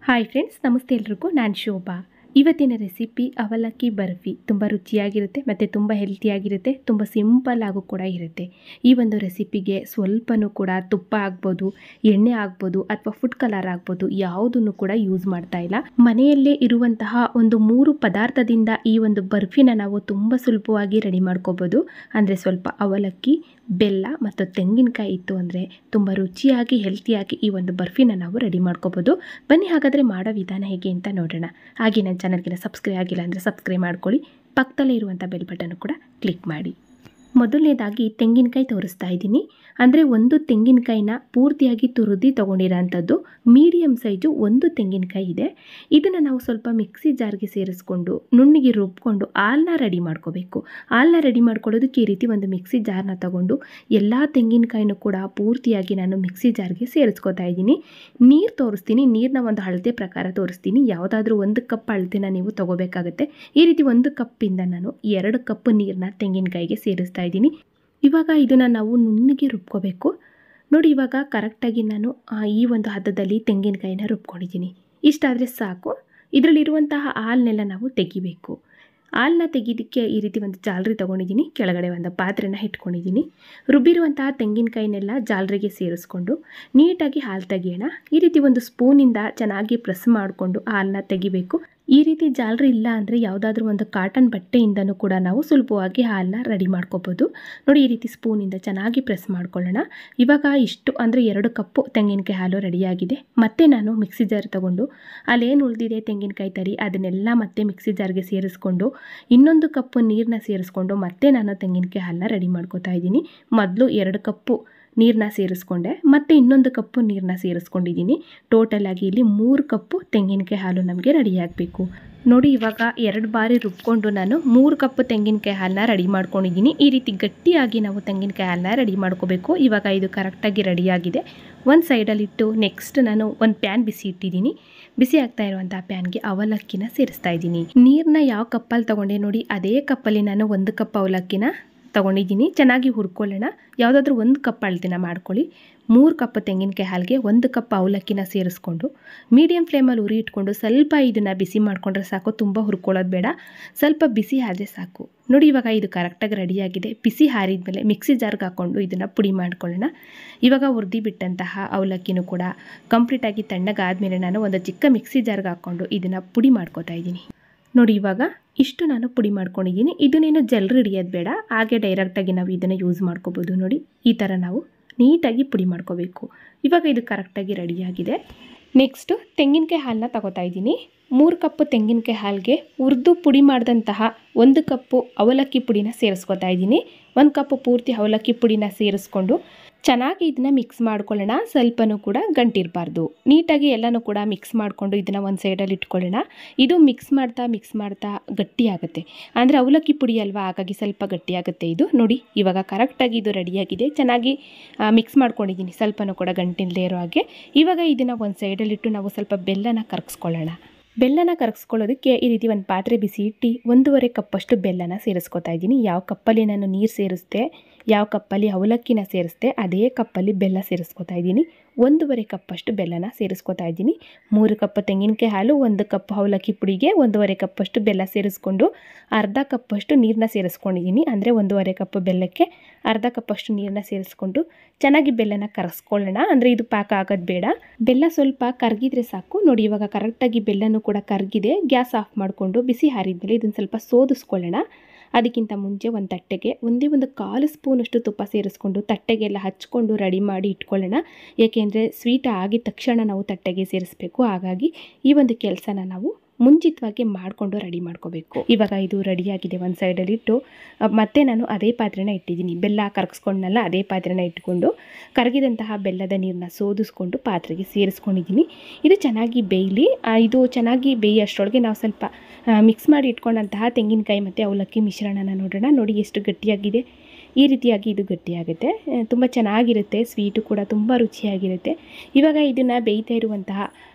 hi friends ನಮಸ್ತೆ ಎಲ್ರಿಗೂ ನಾನು ಶೋಭಾ ಇವತ್ತಿನ ರೆಸಿಪಿ ಅವಲಕ್ಕಿ ಬರ್ಫಿ ತುಂಬ ರುಚಿಯಾಗಿರುತ್ತೆ ಮತ್ತು ತುಂಬ ಹೆಲ್ತಿಯಾಗಿರುತ್ತೆ ತುಂಬ ಸಿಂಪಲ್ ಆಗು ಕೂಡ ಇರುತ್ತೆ ಈ ಒಂದು ರೆಸಿಪಿಗೆ ಸ್ವಲ್ಪನೂ ಕೂಡ ತುಪ್ಪ ಆಗ್ಬೋದು ಎಣ್ಣೆ ಆಗ್ಬೋದು ಅಥವಾ ಫುಡ್ ಕಲರ್ ಆಗ್ಬೋದು ಯಾವುದನ್ನು ಕೂಡ ಯೂಸ್ ಮಾಡ್ತಾ ಇಲ್ಲ ಮನೆಯಲ್ಲೇ ಇರುವಂತಹ ಒಂದು ಮೂರು ಪದಾರ್ಥದಿಂದ ಈ ಒಂದು ಬರ್ಫಿನ ನಾವು ತುಂಬ ಸುಲಭವಾಗಿ ರೆಡಿ ಮಾಡ್ಕೋಬೋದು ಅಂದರೆ ಸ್ವಲ್ಪ ಅವಲಕ್ಕಿ ಬೆಲ್ಲ ಮತ್ತು ತೆಂಗಿನಕಾಯಿ ಇತ್ತು ಅಂದರೆ ತುಂಬ ರುಚಿಯಾಗಿ ಹೆಲ್ತಿಯಾಗಿ ಈ ಒಂದು ಬರ್ಫಿನ ನಾವು ರೆಡಿ ಮಾಡ್ಕೋಬೋದು ಬನ್ನಿ ಹಾಗಾದರೆ ಮಾಡೋ ವಿಧಾನ ಹೇಗೆ ಅಂತ ನೋಡೋಣ ಹಾಗೆ ನನ್ನ ಚಾನಲ್ಗೆ ಸಬ್ಸ್ಕ್ರೈಬ್ ಆಗಿಲ್ಲ ಅಂದರೆ ಸಬ್ಸ್ಕ್ರೈಬ್ ಮಾಡ್ಕೊಳ್ಳಿ ಪಕ್ಕದಲ್ಲೇ ಇರುವಂಥ ಬೆಲ್ ಬಟನ್ ಕೂಡ ಕ್ಲಿಕ್ ಮಾಡಿ ಮೊದಲನೇದಾಗಿ ತೆಂಗಿನಕಾಯಿ ತೋರಿಸ್ತಾ ಇದ್ದೀನಿ ಅಂದರೆ ಒಂದು ತೆಂಗಿನಕಾಯಿನ ಪೂರ್ತಿಯಾಗಿ ತುರಿದು ತೊಗೊಂಡಿರೋಂಥದ್ದು ಮೀಡಿಯಮ್ ಸೈಜು ಒಂದು ತೆಂಗಿನಕಾಯಿ ಇದೆ ಇದನ್ನು ನಾವು ಸ್ವಲ್ಪ ಮಿಕ್ಸಿ ಜಾರ್ಗೆ ಸೇರಿಸ್ಕೊಂಡು ನುಣ್ಣಿಗೆ ರುಬ್ಕೊಂಡು ಹಾಲನ್ನ ರೆಡಿ ಮಾಡ್ಕೋಬೇಕು ಹಾಲನ್ನ ರೆಡಿ ಮಾಡ್ಕೊಳ್ಳೋದಕ್ಕೆ ಈ ರೀತಿ ಒಂದು ಮಿಕ್ಸಿ ಜಾರ್ನ ತಗೊಂಡು ಎಲ್ಲ ತೆಂಗಿನಕಾಯಿನೂ ಕೂಡ ಪೂರ್ತಿಯಾಗಿ ನಾನು ಮಿಕ್ಸಿ ಜಾರ್ಗೆ ಸೇರಿಸ್ಕೊತಾ ಇದ್ದೀನಿ ನೀರು ತೋರಿಸ್ತೀನಿ ನೀರನ್ನ ಒಂದು ಅಳತೆ ಪ್ರಕಾರ ತೋರಿಸ್ತೀನಿ ಯಾವುದಾದ್ರೂ ಒಂದು ಕಪ್ ಅಳತೆನ ನೀವು ತಗೋಬೇಕಾಗುತ್ತೆ ಈ ರೀತಿ ಒಂದು ಕಪ್ಪಿಂದ ನಾನು ಎರಡು ಕಪ್ ನೀರನ್ನ ತೆಂಗಿನಕಾಯಿಗೆ ಸೇರಿಸ್ತಾ ಇದ್ದೀನಿ ಇವಾಗ ಇದನ್ನು ನಾವು ನುಣ್ಣಗೆ ರುಬ್ಕೋಬೇಕು ನೋಡಿ ಇವಾಗ ಕರೆಕ್ಟಾಗಿ ನಾನು ಆ, ಈ ಒಂದು ಹದದಲ್ಲಿ ತೆಂಗಿನಕಾಯಿನ ರುಬ್ಕೊಂಡಿದ್ದೀನಿ ಇಷ್ಟಾದರೆ ಸಾಕು ಇದರಲ್ಲಿರುವಂತಹ ಹಾಲನ್ನೆಲ್ಲ ನಾವು ತೆಗಿಬೇಕು ಹಾಲನ್ನ ತೆಗಿಯೋದಕ್ಕೆ ಈ ರೀತಿ ಒಂದು ಜಾಲರಿ ತೊಗೊಂಡಿದ್ದೀನಿ ಕೆಳಗಡೆ ಒಂದು ಪಾತ್ರೆನ ಇಟ್ಕೊಂಡಿದ್ದೀನಿ ರುಬ್ಬಿರುವಂತಹ ತೆಂಗಿನಕಾಯಿನೆಲ್ಲ ಜಾಲರಿಗೆ ಸೇರಿಸ್ಕೊಂಡು ನೀಟಾಗಿ ಹಾಲು ತೆಗಿಯೋಣ ಈ ರೀತಿ ಒಂದು ಸ್ಪೂನಿಂದ ಚೆನ್ನಾಗಿ ಪ್ರೆಸ್ ಮಾಡಿಕೊಂಡು ಹಾಲನ್ನ ತೆಗಿಬೇಕು ಈ ರೀತಿ ಜಾಲರಿ ಇಲ್ಲ ಅಂದರೆ ಯಾವುದಾದ್ರೂ ಒಂದು ಕಾಟನ್ ಬಟ್ಟೆಯಿಂದನೂ ಕೂಡ ನಾವು ಸುಲಭವಾಗಿ ಹಾಲನ್ನ ರೆಡಿ ಮಾಡ್ಕೋಬೋದು ನೋಡಿ ಈ ರೀತಿ ಸ್ಪೂನಿಂದ ಚೆನ್ನಾಗಿ ಪ್ರೆಸ್ ಮಾಡ್ಕೊಳ್ಳೋಣ ಇವಾಗ ಇಷ್ಟು ಅಂದರೆ ಎರಡು ಕಪ್ಪು ತೆಂಗಿನಕಾಯಿ ಹಾಲು ರೆಡಿಯಾಗಿದೆ ಮತ್ತೆ ನಾನು ಮಿಕ್ಸಿ ಜಾರ್ ತಗೊಂಡು ಅಲ್ಲೇನು ಉಳಿದಿದೆ ತೆಂಗಿನಕಾಯಿ ತರಿ ಅದನ್ನೆಲ್ಲ ಮತ್ತೆ ಮಿಕ್ಸಿ ಜಾರ್ಗೆ ಸೇರಿಸ್ಕೊಂಡು ಇನ್ನೊಂದು ಕಪ್ಪು ನೀರನ್ನ ಸೇರಿಸ್ಕೊಂಡು ಮತ್ತೆ ನಾನು ತೆಂಗಿನಕಾಯಿ ಹಾಲನ್ನ ರೆಡಿ ಮಾಡ್ಕೋತಾ ಇದ್ದೀನಿ ಮೊದಲು ಎರಡು ಕಪ್ಪು ನೀರನ್ನ ಸೇರಿಸ್ಕೊಂಡೆ ಮತ್ತು ಇನ್ನೊಂದು ಕಪ್ಪು ನೀರನ್ನ ಸೇರಿಸ್ಕೊಂಡಿದ್ದೀನಿ ಟೋಟಲ್ ಆಗಿ ಇಲ್ಲಿ ಮೂರು ಕಪ್ಪು ತೆಂಗಿನಕಾಯಿ ಹಾಲು ನಮಗೆ ರೆಡಿ ಆಗಬೇಕು ನೋಡಿ ಇವಾಗ ಎರಡು ಬಾರಿ ರುಬ್ಕೊಂಡು ನಾನು ಮೂರು ಕಪ್ಪು ತೆಂಗಿನಕಾಯಿ ಹಾಲನ್ನ ರೆಡಿ ಮಾಡ್ಕೊಂಡಿದ್ದೀನಿ ಈ ರೀತಿ ಗಟ್ಟಿಯಾಗಿ ನಾವು ತೆಂಗಿನಕಾಯಿ ಹಾಲನ್ನ ರೆಡಿ ಮಾಡ್ಕೋಬೇಕು ಇವಾಗ ಇದು ಕರೆಕ್ಟಾಗಿ ರೆಡಿಯಾಗಿದೆ ಒಂದು ಸೈಡಲ್ಲಿಟ್ಟು ನೆಕ್ಸ್ಟ್ ನಾನು ಒಂದು ಪ್ಯಾನ್ ಬಿಸಿ ಇಟ್ಟಿದ್ದೀನಿ ಬಿಸಿ ಆಗ್ತಾ ಇರುವಂಥ ಪ್ಯಾನ್ಗೆ ಅವಲಕ್ಕಿನ ಸೇರಿಸ್ತಾ ಇದ್ದೀನಿ ನೀರನ್ನ ಯಾವ ಕಪ್ಪಲ್ಲಿ ತೊಗೊಂಡೆ ನೋಡಿ ಅದೇ ಕಪ್ಪಲ್ಲಿ ನಾನು ಒಂದು ಕಪ್ ಅವಲಕ್ಕಿನ ತೊಗೊಂಡಿದ್ದೀನಿ ಚೆನ್ನಾಗಿ ಹುರ್ಕೊಳ್ಳೋಣ ಯಾವುದಾದ್ರೂ ಒಂದು ಕಪ್ ಅಳತೆನ ಮಾಡ್ಕೊಳ್ಳಿ ಮೂರು ಕಪ್ ತೆಂಗಿನಕಾಯಿ ಹಾಲಿಗೆ ಒಂದು ಕಪ್ ಅವಲಕ್ಕಿನ ಸೇರಿಸ್ಕೊಂಡು ಮೀಡಿಯಮ್ ಫ್ಲೇಮಲ್ಲಿ ಉರಿ ಇಟ್ಕೊಂಡು ಸ್ವಲ್ಪ ಇದನ್ನು ಬಿಸಿ ಮಾಡಿಕೊಂಡ್ರೆ ಸಾಕು ತುಂಬ ಹುರ್ಕೊಳ್ಳೋದು ಬೇಡ ಸ್ವಲ್ಪ ಬಿಸಿ ಆದರೆ ಸಾಕು ನೋಡಿ ಇವಾಗ ಇದು ಕರೆಕ್ಟಾಗಿ ರೆಡಿಯಾಗಿದೆ ಬಿಸಿ ಹಾರಿದ್ಮೇಲೆ ಮಿಕ್ಸಿ ಜಾರ್ಗೆ ಹಾಕ್ಕೊಂಡು ಇದನ್ನು ಪುಡಿ ಮಾಡ್ಕೊಳ್ಳೋಣ ಇವಾಗ ಹುರಿದು ಬಿಟ್ಟಂತಹ ಅವಲಕ್ಕಿನೂ ಕೂಡ ಕಂಪ್ಲೀಟಾಗಿ ತಣ್ಣಗಾದ್ಮೇಲೆ ನಾನು ಒಂದು ಚಿಕ್ಕ ಮಿಕ್ಸಿ ಜಾರ್ಗೆ ಹಾಕ್ಕೊಂಡು ಇದನ್ನು ಪುಡಿ ಮಾಡ್ಕೊತಾ ಇದ್ದೀನಿ ನೋಡಿ ಇವಾಗ ಇಷ್ಟು ನಾನು ಪುಡಿ ಮಾಡ್ಕೊಂಡಿದ್ದೀನಿ ಇದನ್ನೇನು ಜಲ್ರಿ ಹಿಡಿಯೋದು ಬೇಡ ಹಾಗೆ ಡೈರೆಕ್ಟಾಗಿ ನಾವು ಇದನ್ನು ಯೂಸ್ ಮಾಡ್ಕೋಬೋದು ನೋಡಿ ಈ ಥರ ನಾವು ನೀಟಾಗಿ ಪುಡಿ ಮಾಡ್ಕೋಬೇಕು ಇವಾಗ ಇದು ಕರೆಕ್ಟಾಗಿ ರೆಡಿಯಾಗಿದೆ ನೆಕ್ಸ್ಟು ತೆಂಗಿನಕಾಯಿ ಹಾಲನ್ನ ತಗೋತಾ ಇದ್ದೀನಿ ಮೂರು ಕಪ್ಪು ತೆಂಗಿನಕಾಯಿ ಹಾಲಿಗೆ ಹುರಿದು ಪುಡಿ ಮಾಡಿದಂತಹ ಒಂದು ಕಪ್ಪು ಅವಲಕ್ಕಿ ಪುಡಿನ ಸೇರಿಸ್ಕೊತಾ ಇದ್ದೀನಿ ಒಂದು ಕಪ್ಪು ಪೂರ್ತಿ ಅವಲಕ್ಕಿ ಪುಡಿನ ಸೇರಿಸ್ಕೊಂಡು ಚೆನ್ನಾಗಿ ಇದನ್ನು ಮಿಕ್ಸ್ ಮಾಡ್ಕೊಳ್ಳೋಣ ಸ್ವಲ್ಪನೂ ಕೂಡ ಗಂಟಿರಬಾರ್ದು ನೀಟಾಗಿ ಎಲ್ಲನೂ ಕೂಡ ಮಿಕ್ಸ್ ಮಾಡಿಕೊಂಡು ಇದನ್ನು ಒಂದು ಸೈಡಲ್ಲಿ ಇಟ್ಕೊಳ್ಳೋಣ ಇದು ಮಿಕ್ಸ್ ಮಾಡ್ತಾ ಮಿಕ್ಸ್ ಮಾಡ್ತಾ ಗಟ್ಟಿ ಆಗುತ್ತೆ ಅಂದರೆ ಅವಲಕ್ಕಿ ಪುಡಿ ಅಲ್ವಾ ಹಾಗಾಗಿ ಸ್ವಲ್ಪ ಗಟ್ಟಿಯಾಗುತ್ತೆ ಇದು ನೋಡಿ ಇವಾಗ ಕರೆಕ್ಟಾಗಿ ಇದು ರೆಡಿಯಾಗಿದೆ ಚೆನ್ನಾಗಿ ಮಿಕ್ಸ್ ಮಾಡ್ಕೊಂಡಿದ್ದೀನಿ ಸ್ವಲ್ಪನೂ ಕೂಡ ಗಂಟಿಲ್ಲದೆ ಇರೋ ಹಾಗೆ ಇವಾಗ ಇದನ್ನು ಒಂದು ಸೈಡಲ್ಲಿಟ್ಟು ನಾವು ಸ್ವಲ್ಪ ಬೆಲ್ಲನ ಕರಗಿಸ್ಕೊಳ್ಳೋಣ ಬೆಲ್ಲನ ಕರಗಿಸ್ಕೊಳ್ಳೋದಕ್ಕೆ ಈ ರೀತಿ ಒಂದು ಪಾತ್ರೆ ಬಿಸಿ ಇಟ್ಟು ಒಂದೂವರೆ ಕಪ್ಪಷ್ಟು ಬೆಲ್ಲನ ಸೇರಿಸ್ಕೊತಾ ಇದ್ದೀನಿ ಯಾವ ಕಪ್ಪಲ್ಲಿ ನಾನು ನೀರು ಸೇರಿಸ್ದೆ ಯಾವ ಕಪ್ಪಲ್ಲಿ ಅವಲಕ್ಕಿನ ಸೇರಿಸ್ದೆ ಅದೇ ಕಪ್ಪಲ್ಲಿ ಬೆಲ್ಲ ಸೇರಿಸ್ಕೊತಾ ಇದ್ದೀನಿ ಒಂದೂವರೆ ಕಪ್ಪಷ್ಟು ಬೆಲ್ಲನ ಸೇರಿಸ್ಕೊತಾ ಇದ್ದೀನಿ ಮೂರು ಕಪ್ ತೆಂಗಿನಕಾಯಿ ಹಾಲು ಒಂದು ಕಪ್ ಅವಲಕ್ಕಿ ಪುಡಿಗೆ ಒಂದೂವರೆ ಕಪ್ಪಷ್ಟು ಬೆಲ್ಲ ಸೇರಿಸ್ಕೊಂಡು ಅರ್ಧ ಕಪ್ಪಷ್ಟು ನೀರನ್ನ ಸೇರಿಸ್ಕೊಂಡಿದ್ದೀನಿ ಅಂದರೆ ಒಂದೂವರೆ ಕಪ್ ಬೆಲ್ಲಕ್ಕೆ ಅರ್ಧ ಕಪ್ಪಷ್ಟು ನೀರನ್ನ ಸೇರಿಸ್ಕೊಂಡು ಚೆನ್ನಾಗಿ ಬೆಲ್ಲನ ಕರಗಿಸ್ಕೊಳ್ಳೋಣ ಅಂದರೆ ಇದು ಪಾಕ ಆಗೋದು ಬೇಡ ಬೆಲ್ಲ ಸ್ವಲ್ಪ ಕರಗಿದ್ರೆ ಸಾಕು ನೋಡಿ ಇವಾಗ ಕರೆಕ್ಟಾಗಿ ಬೆಲ್ಲನೂ ಕೂಡ ಕರಗಿದೆ ಗ್ಯಾಸ್ ಆಫ್ ಮಾಡಿಕೊಂಡು ಬಿಸಿ ಹಾರಿದ್ಮೇಲೆ ಇದನ್ನು ಸ್ವಲ್ಪ ಸೋದಿಸ್ಕೊಳ್ಳೋಣ ಅದಕ್ಕಿಂತ ಮುಂಚೆ ಒಂದು ತಟ್ಟೆಗೆ ಒಂದೇ ಒಂದು ಕಾಲು ಸ್ಪೂನಷ್ಟು ತುಪ್ಪ ಸೇರಿಸ್ಕೊಂಡು ತಟ್ಟೆಗೆಲ್ಲ ಹಚ್ಕೊಂಡು ರೆಡಿ ಮಾಡಿ ಇಟ್ಕೊಳ್ಳೋಣ ಏಕೆಂದರೆ ಸ್ವೀಟ್ ಆಗಿದ ತಕ್ಷಣ ನಾವು ತಟ್ಟೆಗೆ ಸೇರಿಸ್ಬೇಕು ಹಾಗಾಗಿ ಈ ಒಂದು ಕೆಲಸನ ನಾವು ಮುಂಚಿತವಾಗಿ ಮಾಡಿಕೊಂಡು ರೆಡಿ ಮಾಡ್ಕೋಬೇಕು ಇವಾಗ ಇದು ರೆಡಿಯಾಗಿದೆ ಒಂದು ಸೈಡಲ್ಲಿ ಇಟ್ಟು ಅ, ಮತ್ತೆ ನಾನು ಅದೇ ಪಾತ್ರೆನ ಇಟ್ಟಿದ್ದೀನಿ ಬೆಲ್ಲ ಕರಗಿಸ್ಕೊಂಡಲ್ಲ ಅದೇ ಪಾತ್ರೆನ ಇಟ್ಕೊಂಡು ಕರಗಿದಂತಹ ಬೆಲ್ಲದ ನೀರನ್ನ ಸೋದಿಸ್ಕೊಂಡು ಪಾತ್ರೆಗೆ ಸೇರಿಸ್ಕೊಂಡಿದ್ದೀನಿ ಇದು ಚೆನ್ನಾಗಿ ಬೇಯಲಿ ಆ, ಇದು ಚೆನ್ನಾಗಿ ಬೇಯೋಷ್ಟರೊಳಗೆ ನಾವು ಸ್ವಲ್ಪ ಮಿಕ್ಸ್ ಮಾಡಿ ಇಟ್ಕೊಂಡಂತಹ ತೆಂಗಿನಕಾಯಿ ಮತ್ತು ಅವಲಕ್ಕಿ ಮಿಶ್ರಣನ ನೋಡೋಣ ನೋಡಿ ಎಷ್ಟು ಗಟ್ಟಿಯಾಗಿದೆ ಈ ರೀತಿಯಾಗಿ ಇದು ಗಟ್ಟಿಯಾಗುತ್ತೆ ತುಂಬ ಚೆನ್ನಾಗಿರುತ್ತೆ ಸ್ವೀಟು ಕೂಡ ತುಂಬ ರುಚಿಯಾಗಿರುತ್ತೆ ಇವಾಗ ಇದನ್ನು ಬೇಯ್ತಾ ಇರುವಂತಹ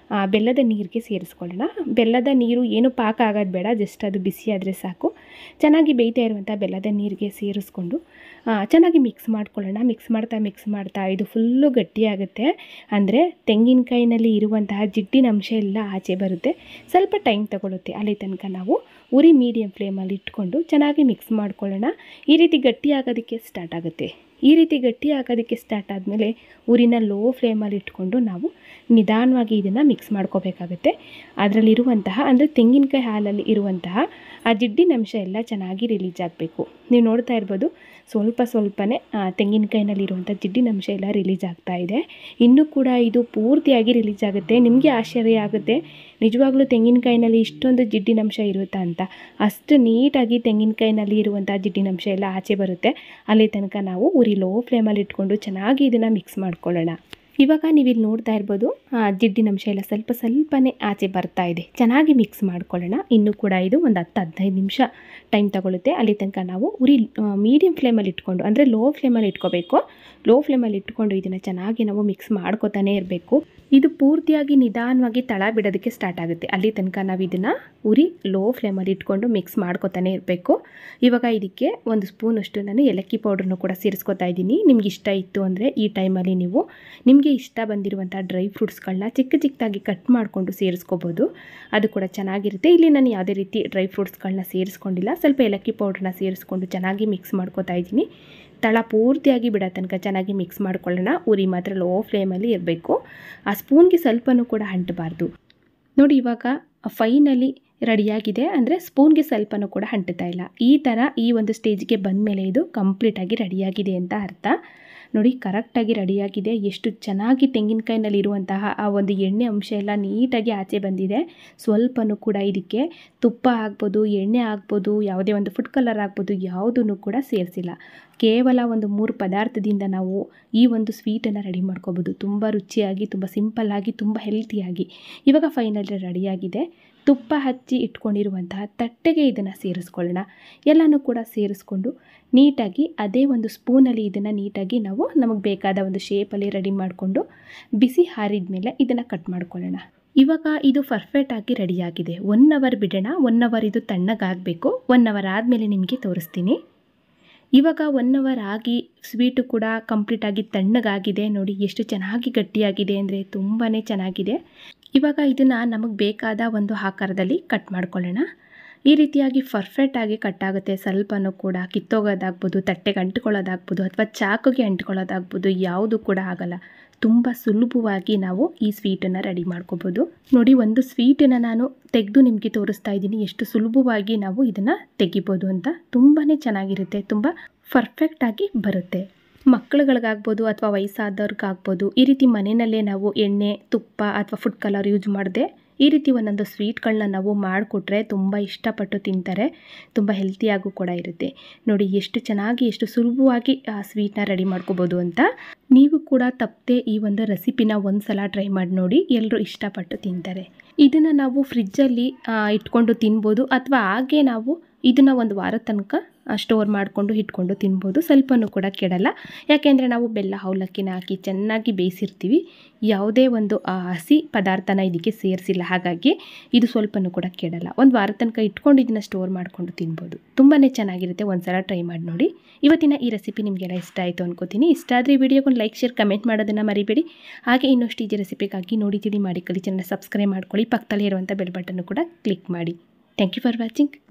ಆ, ಬೆಲ್ಲದ ನೀರಿಗೆ ಸೇರಿಸ್ಕೊಳ್ಳೋಣ ಬೆಲ್ಲದ ನೀರು ಏನು ಪಾಕ ಆಗೋದು ಬೇಡ ಜಸ್ಟ್ ಅದು ಬಿಸಿ ಆದರೆ ಸಾಕು ಚೆನ್ನಾಗಿ ಬೇಯ್ತಾ ಇರುವಂಥ ಬೆಲ್ಲದ ನೀರಿಗೆ ಸೇರಿಸ್ಕೊಂಡು ಆ, ಚೆನ್ನಾಗಿ ಮಿಕ್ಸ್ ಮಾಡ್ಕೊಳ್ಳೋಣ ಮಿಕ್ಸ್ ಮಾಡ್ತಾ ಮಿಕ್ಸ್ ಮಾಡ್ತಾ ಇದು ಫುಲ್ಲು ಗಟ್ಟಿಯಾಗುತ್ತೆ ಅಂದರೆ ತೆಂಗಿನಕಾಯಿನಲ್ಲಿ ಇರುವಂತಹ ಜಿಡ್ಡಿನ ಅಂಶ ಎಲ್ಲ ಆಚೆ ಬರುತ್ತೆ ಸ್ವಲ್ಪ ಟೈಮ್ ತಗೊಳುತ್ತೆ ಅಲ್ಲಿ ತನಕ ನಾವು ಉರಿ ಮೀಡಿಯಮ್ ಫ್ಲೇಮಲ್ಲಿ ಇಟ್ಕೊಂಡು ಚೆನ್ನಾಗಿ ಮಿಕ್ಸ್ ಮಾಡ್ಕೊಳ್ಳೋಣ ಈ ರೀತಿ ಗಟ್ಟಿ ಆಗೋದಕ್ಕೆ ಸ್ಟಾರ್ಟ್ ಆಗುತ್ತೆ ಈ ರೀತಿ ಗಟ್ಟಿ ಆಗೋದಕ್ಕೆ ಸ್ಟಾರ್ಟ್ ಆದಮೇಲೆ ಉರಿನ ಲೋ ಫ್ಲೇಮಲ್ಲಿ ಇಟ್ಕೊಂಡು ನಾವು ನಿಧಾನವಾಗಿ ಇದನ್ನು ಮಿಕ್ಸ್ ಮಾಡ್ಕೋಬೇಕಾಗುತ್ತೆ ಅದರಲ್ಲಿರುವಂತಹ ಅಂದರೆ ತೆಂಗಿನಕಾಯಿ ಹಾಲಲ್ಲಿ ಇರುವಂತಹ ಆ ಜಿಡ್ಡಿನ ಅಂಶ ಎಲ್ಲ ಚೆನ್ನಾಗಿ ರಿಲೀಸ್ ಆಗಬೇಕು ನೀವು ನೋಡ್ತಾ ಇರ್ಬೋದು ಸ್ವಲ್ಪ ಸ್ವಲ್ಪನೇ ಆ, ತೆಂಗಿನಕಾಯಿನಲ್ಲಿರುವಂಥ ಜಿಡ್ಡಿನ ಅಂಶ ಎಲ್ಲ ರಿಲೀಸ್ ಆಗ್ತಾ ಇದೆ ಇನ್ನೂ ಕೂಡ ಇದು ಪೂರ್ತಿಯಾಗಿ ರಿಲೀಸ್ ಆಗುತ್ತೆ ನಿಮಗೆ ಆಶ್ಚರ್ಯ ಆಗುತ್ತೆ ನಿಜವಾಗ್ಲೂ ತೆಂಗಿನಕಾಯಿನಲ್ಲಿ ಇಷ್ಟೊಂದು ಜಿಡ್ಡಿನಂಶ ಇರುತ್ತಾ ಅಂತ ಅಷ್ಟು ನೀಟಾಗಿ ತೆಂಗಿನಕಾಯಿನಲ್ಲಿ ಇರುವಂಥ ಜಿಡ್ಡಿನಂಶ ಎಲ್ಲ ಆಚೆ ಬರುತ್ತೆ ಅಲ್ಲಿ ತನಕ ನಾವು ಉರಿ ಲೋ ಫ್ಲೇಮಲ್ಲಿ ಇಟ್ಕೊಂಡು ಚೆನ್ನಾಗಿ ಇದನ್ನು ಮಿಕ್ಸ್ ಮಾಡ್ಕೊಳ್ಳೋಣ ಇವಾಗ ನೀವು ಇಲ್ಲಿ ನೋಡ್ತಾ ಇರ್ಬೋದು ಆ, ಜಿಡ್ಡಿನಂಶ ಎಲ್ಲ ಸ್ವಲ್ಪ ಸ್ವಲ್ಪನೇ ಆಚೆ ಬರ್ತಾ ಇದೆ ಚೆನ್ನಾಗಿ ಮಿಕ್ಸ್ ಮಾಡ್ಕೊಳ್ಳೋಣ ಇನ್ನೂ ಕೂಡ ಇದು ಒಂದು ಹತ್ತು ಹದಿನೈದು ನಿಮಿಷ ಟೈಮ್ ತಗೊಳುತ್ತೆ ಅಲ್ಲಿ ತನಕ ನಾವು ಉರಿ ಮೀಡಿಯಮ್ ಫ್ಲೇಮಲ್ಲಿ ಇಟ್ಕೊಂಡು ಅಂದರೆ ಲೋ ಫ್ಲೇಮಲ್ಲಿ ಇಟ್ಕೋಬೇಕು ಲೋ ಫ್ಲೇಮಲ್ಲಿ ಇಟ್ಕೊಂಡು ಇದನ್ನು ಚೆನ್ನಾಗಿ ನಾವು ಮಿಕ್ಸ್ ಮಾಡ್ಕೋತಾನೆ ಇರಬೇಕು ಇದು ಪೂರ್ತಿಯಾಗಿ ನಿಧಾನವಾಗಿ ತಳ ಬಿಡೋದಕ್ಕೆ ಸ್ಟಾರ್ಟ್ ಆಗುತ್ತೆ ಅಲ್ಲಿ ತನಕ ನಾವು ಇದನ್ನು ಉರಿ ಲೋ ಫ್ಲೇಮಲ್ಲಿ ಇಟ್ಕೊಂಡು ಮಿಕ್ಸ್ ಮಾಡ್ಕೋತಾನೆ ಇರಬೇಕು ಇವಾಗ ಇದಕ್ಕೆ ಒಂದು ಸ್ಪೂನಷ್ಟು ನಾನು ಏಲಕ್ಕಿ ಪೌಡ್ರನ್ನು ಕೂಡ ಸೇರಿಸ್ಕೊತಾ ಇದ್ದೀನಿ ನಿಮ್ಗೆ ಇಷ್ಟ ಇತ್ತು ಅಂದರೆ ಈ ಟೈಮಲ್ಲಿ ನೀವು ನಿಮಗೆ ಇಷ್ಟ ಬಂದಿರುವಂಥ ಡ್ರೈ ಫ್ರೂಟ್ಸ್ಗಳನ್ನ ಚಿಕ್ಕ ಚಿಕ್ಕದಾಗಿ ಕಟ್ ಮಾಡಿಕೊಂಡು ಸೇರಿಸ್ಕೋಬೋದು ಅದು ಕೂಡ ಚೆನ್ನಾಗಿರುತ್ತೆ ಇಲ್ಲಿ ನಾನು ಯಾವುದೇ ರೀತಿ ಡ್ರೈ ಫ್ರೂಟ್ಸ್ಗಳನ್ನ ಸೇರಿಸ್ಕೊಂಡಿಲ್ಲ ಸ್ವಲ್ಪ ಏಲಕ್ಕಿ ಪೌಡ್ರನ್ನ ಸೇರಿಸ್ಕೊಂಡು ಚೆನ್ನಾಗಿ ಮಿಕ್ಸ್ ಮಾಡ್ಕೋತಾ ಇದ್ದೀನಿ ತಳ ಪೂರ್ತಿಯಾಗಿ ಬಿಡೋ ತನಕ ಚೆನ್ನಾಗಿ ಮಿಕ್ಸ್ ಮಾಡ್ಕೊಳ್ಳೋಣ ಉರಿ ಮಾತ್ರ ಲೋ ಫ್ಲೇಮಲ್ಲಿ ಇರಬೇಕು ಆ ಸ್ಪೂನ್ಗೆ ಸ್ವಲ್ಪನೂ ಕೂಡ ಅಂಟಬಾರ್ದು ನೋಡಿ ಇವಾಗ ಫೈನಲಿ ರೆಡಿಯಾಗಿದೆ ಅಂದರೆ ಸ್ಪೂನ್ಗೆ ಸ್ವಲ್ಪನೂ ಕೂಡ ಅಂಟುತ್ತಾ ಇಲ್ಲ ಈ ಥರ ಈ ಒಂದು ಸ್ಟೇಜ್ಗೆ ಬಂದಮೇಲೆ ಇದು ಕಂಪ್ಲೀಟಾಗಿ ರೆಡಿಯಾಗಿದೆ ಅಂತ ಅರ್ಥ ನೋಡಿ ಕರೆಕ್ಟಾಗಿ ರೆಡಿಯಾಗಿದೆ ಎಷ್ಟು ಚೆನ್ನಾಗಿ ತೆಂಗಿನಕಾಯಿನಲ್ಲಿ ಇರುವಂತಹ ಆ ಒಂದು ಎಣ್ಣೆ ಅಂಶ ಎಲ್ಲ ನೀಟಾಗಿ ಆಚೆ ಬಂದಿದೆ ಸ್ವಲ್ಪನೂ ಕೂಡ ಇದಕ್ಕೆ ತುಪ್ಪ ಆಗ್ಬೋದು ಎಣ್ಣೆ ಆಗ್ಬೋದು ಯಾವುದೇ ಒಂದು ಫುಡ್ ಕಲರ್ ಆಗ್ಬೋದು ಯಾವುದನ್ನು ಕೂಡ ಸೇರಿಸಿಲ್ಲ ಕೇವಲ ಒಂದು ಮೂರು ಪದಾರ್ಥದಿಂದ ನಾವು ಈ ಒಂದು ಸ್ವೀಟನ್ನು ರೆಡಿ ಮಾಡ್ಕೋಬೋದು ತುಂಬ ರುಚಿಯಾಗಿ ತುಂಬ ಸಿಂಪಲ್ಲಾಗಿ ತುಂಬ ಹೆಲ್ತಿಯಾಗಿ ಇವಾಗ ಫೈನಲಿ ರೆಡಿಯಾಗಿದೆ ತುಪ್ಪ ಹಚ್ಚಿ ಇಟ್ಕೊಂಡಿರುವಂತಹ ತಟ್ಟೆಗೆ ಇದನ್ನು ಸೇರಿಸ್ಕೊಳ್ಳೋಣ ಎಲ್ಲನೂ ಕೂಡ ಸೇರಿಸ್ಕೊಂಡು ನೀಟಾಗಿ ಅದೇ ಒಂದು ಸ್ಪೂನಲ್ಲಿ ಇದನ್ನು ನೀಟಾಗಿ ನಾವು ನಮಗೆ ಬೇಕಾದ ಒಂದು ಶೇಪಲ್ಲಿ ರೆಡಿ ಮಾಡಿಕೊಂಡು ಬಿಸಿ ಹಾರಿದ ಮೇಲೆ ಇದನ್ನು ಕಟ್ ಮಾಡ್ಕೊಳ್ಳೋಣ ಇವಾಗ ಇದು ಪರ್ಫೆಕ್ಟಾಗಿ ರೆಡಿಯಾಗಿದೆ ಒನ್ ಅವರ್ ಬಿಡೋಣ ಒನ್ ಅವರ್ ಇದು ತಣ್ಣಗಾಗಬೇಕು ಒನ್ ಅವರ್ ಆದಮೇಲೆ ನಿಮಗೆ ತೋರಿಸ್ತೀನಿ ಇವಾಗ ಒನ್ ಅವರ್ ಆಗಿ ಸ್ವೀಟು ಕೂಡ ಕಂಪ್ಲೀಟಾಗಿ ತಣ್ಣಗಾಗಿದೆ ನೋಡಿ ಎಷ್ಟು ಚೆನ್ನಾಗಿ ಗಟ್ಟಿಯಾಗಿದೆ ಅಂದರೆ ತುಂಬಾ ಚೆನ್ನಾಗಿದೆ ಇವಾಗ ಇದನ್ನು ನಮಗೆ ಬೇಕಾದ ಒಂದು ಆಕಾರದಲ್ಲಿ ಕಟ್ ಮಾಡ್ಕೊಳ್ಳೋಣ ಈ ರೀತಿಯಾಗಿ ಪರ್ಫೆಕ್ಟಾಗಿ ಕಟ್ ಆಗುತ್ತೆ ಸ್ವಲ್ಪನೂ ಕೂಡ ಕಿತ್ತೋಗೋದಾಗ್ಬೋದು ತಟ್ಟೆಗೆ ಅಂಟ್ಕೊಳ್ಳೋದಾಗ್ಬೋದು ಅಥವಾ ಚಾಕುಗೆ ಅಂಟ್ಕೊಳ್ಳೋದಾಗ್ಬೋದು ಯಾವುದು ಕೂಡ ಆಗಲ್ಲ ತುಂಬ ಸುಲಭವಾಗಿ ನಾವು ಈ ಸ್ವೀಟನ್ನು ರೆಡಿ ಮಾಡ್ಕೋಬೋದು ನೋಡಿ ಒಂದು ಸ್ವೀಟನ್ನು ನಾನು ತೆಗೆದು ನಿಮಗೆ ತೋರಿಸ್ತಾ ಇದ್ದೀನಿ ಎಷ್ಟು ಸುಲಭವಾಗಿ ನಾವು ಇದನ್ನು ತೆಗಿಬೋದು ಅಂತ ತುಂಬಾ ಚೆನ್ನಾಗಿರುತ್ತೆ ತುಂಬ ಪರ್ಫೆಕ್ಟಾಗಿ ಬರುತ್ತೆ ಮಕ್ಕಳುಗಳಿಗಾಗ್ಬೋದು ಅಥವಾ ವಯಸ್ಸಾದವ್ರಿಗಾಗ್ಬೋದು ಈ ರೀತಿ ಮನೆಯಲ್ಲೇ ನಾವು ಎಣ್ಣೆ ತುಪ್ಪ ಅಥವಾ ಫುಡ್ ಕಲರ್ ಯೂಸ್ ಮಾಡದೆ ಈ ರೀತಿ ಒಂದೊಂದು ಸ್ವೀಟ್ಗಳನ್ನ ನಾವು ಮಾಡಿಕೊಟ್ರೆ ತುಂಬ ಇಷ್ಟಪಟ್ಟು ತಿಂತಾರೆ ತುಂಬ ಹೆಲ್ತಿಯಾಗೂ ಕೂಡ ಇರುತ್ತೆ ನೋಡಿ ಎಷ್ಟು ಚೆನ್ನಾಗಿ ಎಷ್ಟು ಸುಲಭವಾಗಿ ಆ ಸ್ವೀಟ್ನ ರೆಡಿ ಮಾಡ್ಕೋಬೋದು ಅಂತ ನೀವು ಕೂಡ ತಪ್ಪದೆ ಈ ಒಂದು ರೆಸಿಪಿನ ಒಂದು ಸಲ ಟ್ರೈ ಮಾಡಿ ನೋಡಿ ಎಲ್ಲರೂ ಇಷ್ಟಪಟ್ಟು ತಿಂತಾರೆ ಇದನ್ನು ನಾವು ಫ್ರಿಜ್ಜಲ್ಲಿ ಇಟ್ಕೊಂಡು ತಿನ್ಬೋದು ಅಥವಾ ಹಾಗೆ ನಾವು ಇದನ್ನು ಒಂದು ವಾರದ ತನಕ ಸ್ಟೋರ್ ಮಾಡಿಕೊಂಡು ಇಟ್ಕೊಂಡು ತಿನ್ಬೋದು ಸ್ವಲ್ಪನೂ ಕೂಡ ಕೆಡಲ್ಲ ಯಾಕೆಂದರೆ ನಾವು ಬೆಲ್ಲ ಅವಲಕ್ಕಿನ ಹಾಕಿ ಚೆನ್ನಾಗಿ ಬೇಯಿಸಿರ್ತೀವಿ ಯಾವುದೇ ಒಂದು ಆ, ಹಸಿ ಪದಾರ್ಥನ ಇದಕ್ಕೆ ಸೇರಿಸಿಲ್ಲ ಹಾಗಾಗಿ ಇದು ಸ್ವಲ್ಪನೂ ಕೂಡ ಕೆಡಲ್ಲ ಒಂದು ವಾರ ತನಕ ಇಟ್ಕೊಂಡು ಇದನ್ನು ಸ್ಟೋರ್ ಮಾಡಿಕೊಂಡು ತಿನ್ಬೋದು ತುಂಬಾ ಚೆನ್ನಾಗಿರುತ್ತೆ ಒಂದು ಸಲ ಟ್ರೈ ಮಾಡಿ ನೋಡಿ ಇವತ್ತಿನ ಈ ರೆಸಿಪಿ ನಿಮಗೆಲ್ಲ ಇಷ್ಟ ಆಯಿತು ಅನ್ಕೋತೀನಿ ಇಷ್ಟ ಆದರೆ ಈ ವಿಡಿಯೋಗೊಂದು ಲೈಕ್ ಶೇರ್ ಕಮೆಂಟ್ ಮಾಡೋದನ್ನು ಮರಿಬೇಡಿ ಹಾಗೆ ಇನ್ನಷ್ಟು ಈಜಿ ರೆಸಿಪಿಗಾಗಿ ನೋಡಿ ತಿಳಿ ಮಾಡಿ ಕಲಿ ಚಾನಲ್ ಸಬ್ಸ್ಕ್ರೈಬ್ ಮಾಡ್ಕೊಳ್ಳಿ ಪಕ್ಕದಲ್ಲಿ ಇರುವಂಥ ಬೆಲ್ ಬಟನ್ನು ಕೂಡ ಕ್ಲಿಕ್ ಮಾಡಿ ಥ್ಯಾಂಕ್ ಯು ಫಾರ್ ವಾಚಿಂಗ್